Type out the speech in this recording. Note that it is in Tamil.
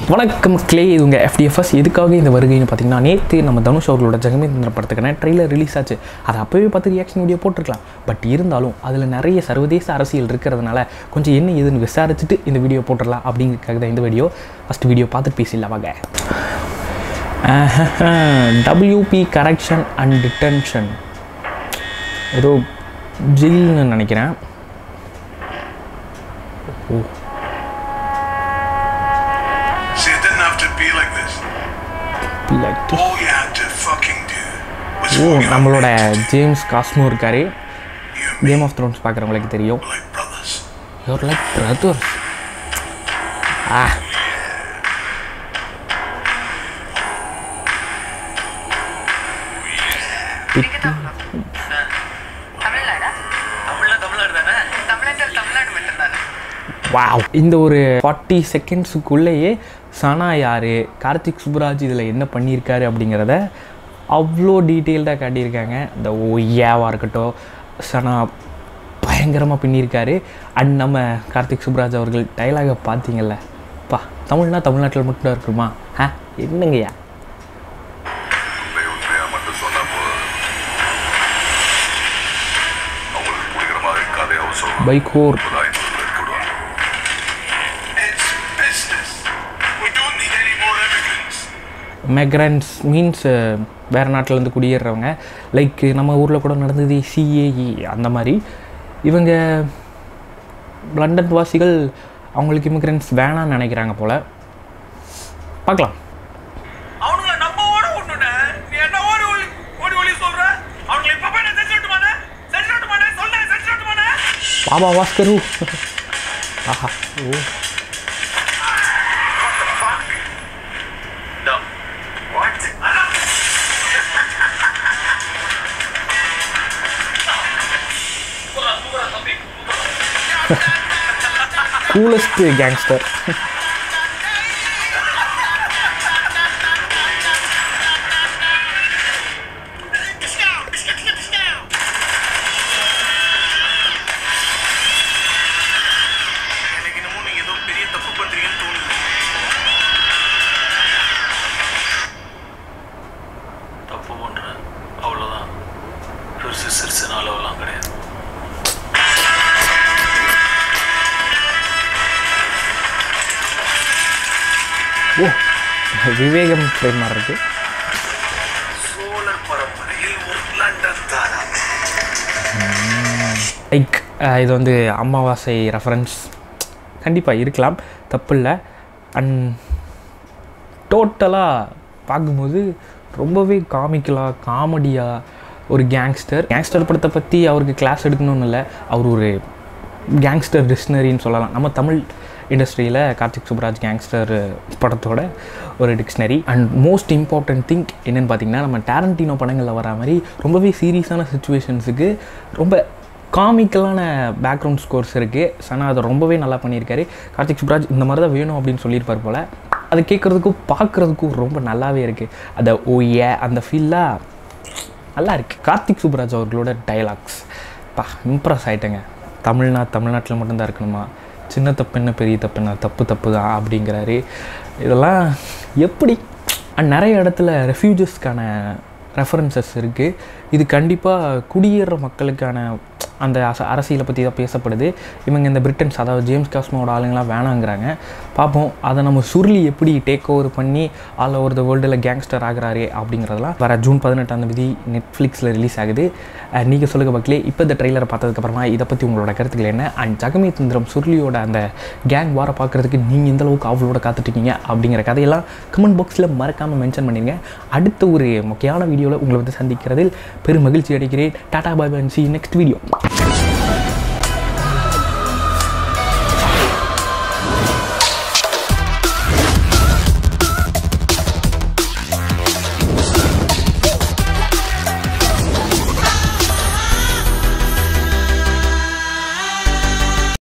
வணக்கம் கிளே இது உங்கள் எஃப்டிஎஃப்எஸ் எதுக்காக இந்த வருகைன்னு பார்த்தீங்கன்னா நேற்று நம்ம தனுஷ் அவர்களோட ஜெகமேந்திர படத்துக்கான ட்ரெய்லர் ரிலீஸ் ஆச்சு அதை அப்போவே பார்த்து ரியாக்ஷன் வீடியோ போட்டிருக்கலாம் பட் இருந்தாலும் அதில் நிறைய சர்வதேச அரசியல் இருக்கிறதுனால கொஞ்சம் என்ன ஏதுன்னு விசாரிச்சுட்டு இந்த வீடியோ போட்டுடலாம் அப்படிங்கிறதுக்காக தான் இந்த வீடியோ ஃபஸ்ட் வீடியோ பார்த்துட்டு பேசிடலாம் வாங்க டபிள்யூபி கரெக்ஷன் அண்ட் டிடென்ஷன் ஏதோ ஜில்னு நினைக்கிறேன் oh See, it didn't have to be like this. Like All you had to fucking do was oh walk out நம்மளோட and ஜேம்ஸ் காஸ்மோ இருக்காரு you and me Game of Thrones பார்க்குறவங்களுக்கு தெரியும் were like brothers. Your like brother ஆ தமிழ்நாடா தமிழ்ல தமிழ்நாடு தானே தமிழ்நாட்டில் தமிழ்நாடு மட்டும்தானே வாவ் இந்த ஒரு ஃபார்ட்டி செகண்ட்ஸுக்குள்ளேயே சனா யார் கார்த்திக் சுப்ராஜ் இதில் என்ன பண்ணியிருக்காரு அப்படிங்கிறத அவ்வளோ டீட்டெயில்டாக காட்டியிருக்காங்க இந்த ஒய்யாவாக இருக்கட்டும் சனா பயங்கரமாக பின்னியிருக்காரு அண்ட் நம்ம கார்த்திக் சுப்ராஜ் அவர்கள் டைலாகை பார்த்தீங்கல்ல பா தமிழ்னா தமிழ்நாட்டில் மட்டும் இருக்குமா ஆ என்னங்கய்யா உண்மை உண்மையா மட்டும் சொன்னா போதும் அவங்களுக்கு பிடிக்கிற மாதிரி கதையாவும் சொல்லணும் பைக்கோர் இப்பதான் இன்னொரு பேர் விடுவாங்க It's business. We don't need any more immigrants. Migrants means வேறு நாட்டிலேருந்து குடியேறவங்க லைக் நம்ம ஊரில் கூட நடந்தது சிஏஇ அந்த மாதிரி இவங்க லண்டன் வாசிகள் அவங்களுக்கு இமிக்ரெண்ட்ஸ் வேணாம்னு நினைக்கிறாங்க போல் பார்க்கலாம் அவனுங்கள நம்ம ஓட விடணுண்ணே நீ என்ன ஓடி ஒளி ஓடி ஒளி சொல்ற அவனுங்களை இப்ப போய் நான் செஞ்சு விட்டுமானே செஞ்சு விட்டுமானே சொல்ல செஞ்சு விட்டுமானே பாபா வாஸ்கரு ஆஹா oh No. What? Coolest gangster எனக்கு என்னமோ நீங்க ஏதோ பெரிய தப்பு பண்றீங்கன்னு தோணுது தப்பு பண்றேன் அவ்வளவுதான் பெருசு சிறுசுன அளவெல்லாம் கிடையாது ஓ விவேகம் ஃப்ரேம் மாதிரி இருக்குது சோழர் பரம்பரையில் ஒரு லண்டன் தாரா லைக் இது வந்து அமாவாசை ரெஃபரன்ஸ் கண்டிப்பாக இருக்கலாம் தப்பு இல்லை அண்ட் டோட்டலாக பார்க்கும்போது ரொம்பவே காமிக்கலாக காமெடியாக ஒரு கேங்ஸ்டர் கேங்ஸ்டர் படத்தை பற்றி அவருக்கு கிளாஸ் எடுக்கணும்னு இல்லை அவர் ஒரு கேங்ஸ்டர் டிக்ஷனரின்னு சொல்லலாம் நம்ம தமிழ் இண்டஸ்ட்ரியில் கார்த்திக் சுப்ராஜ் கேங்ஸ்டர் படத்தோட ஒரு dictionary and most important thing என்னென்னு பார்த்தீங்கன்னா நம்ம டேரண்டினோ படங்களில் வர மாதிரி ரொம்பவே சீரியஸான சுச்சுவேஷன்ஸுக்கு ரொம்ப காமிக்கலான பேக்ரவுண்ட் ஸ்கோர்ஸ் இருக்குது சனா அதை ரொம்பவே நல்லா பண்ணியிருக்காரு கார்த்திக் சுப்ராஜ் இந்த மாதிரி தான் வேணும் அப்படின்னு சொல்லியிருப்பார் போல் அது கேட்குறதுக்கும் பார்க்குறதுக்கும் ரொம்ப நல்லாவே இருக்குது அந்த ஓய அந்த ஃபீலாக நல்லா இருக்குது கார்த்திக் சுப்ராஜ் அவர்களோட டைலாக்ஸ் பா இம்ப்ரெஸ் ஆகிட்டேங்க தமிழ்நா தமிழ்நாட்டில் மட்டும்தான் இருக்கணுமா சின்ன தப்பு என்ன பெரிய தப்பு என்ன தப்பு தப்பு தான் அப்படிங்கிறாரு இதெல்லாம் எப்படி அண்ட் நிறைய இடத்துல ரெஃப்யூஜஸ்க்கான ரெஃபரன்சஸ் இருக்குது இது கண்டிப்பாக குடியேற மக்களுக்கான அந்த அச அரசியலை பற்றி தான் பேசப்படுது இவங்க இந்த பிரிட்டன்ஸ் அதாவது ஜேம்ஸ் காஸ்மோட ஆளுங்களாம் வேணாங்கிறாங்க பார்ப்போம் அதை நம்ம சுருளி எப்படி டேக் ஓவர் பண்ணி ஆல் ஓவர் த வேர்ல்டில் கேங்ஸ்டர் ஆகுறாரு அப்படிங்கிறதெல்லாம் வர ஜூன் பதினெட்டாம் தேதி நெட்ஃப்ளிக்ஸில் ரிலீஸ் ஆகுது நீங்கள் சொல்லுங்க மக்களே இப்போ இந்த ட்ரெய்லரை பார்த்ததுக்கப்புறமா இதை பற்றி உங்களோட கருத்துக்கள் என்ன அண்ட் ஜகமே தந்திரம் சுருளியோட அந்த கேங் வார பார்க்குறதுக்கு நீங்கள் எந்த அளவுக்கு அவளோட காத்துட்ருக்கீங்க அப்படிங்கிற கதையெல்லாம் கமெண்ட் பாக்ஸில் மறக்காமல் மென்ஷன் பண்ணிடுங்க அடுத்த ஒரு முக்கியமான வீடியோவில் உங்களை வந்து சந்திக்கிறதில் பெரும் மகிழ்ச்சி அடைகிறேன் tata bye bye see next video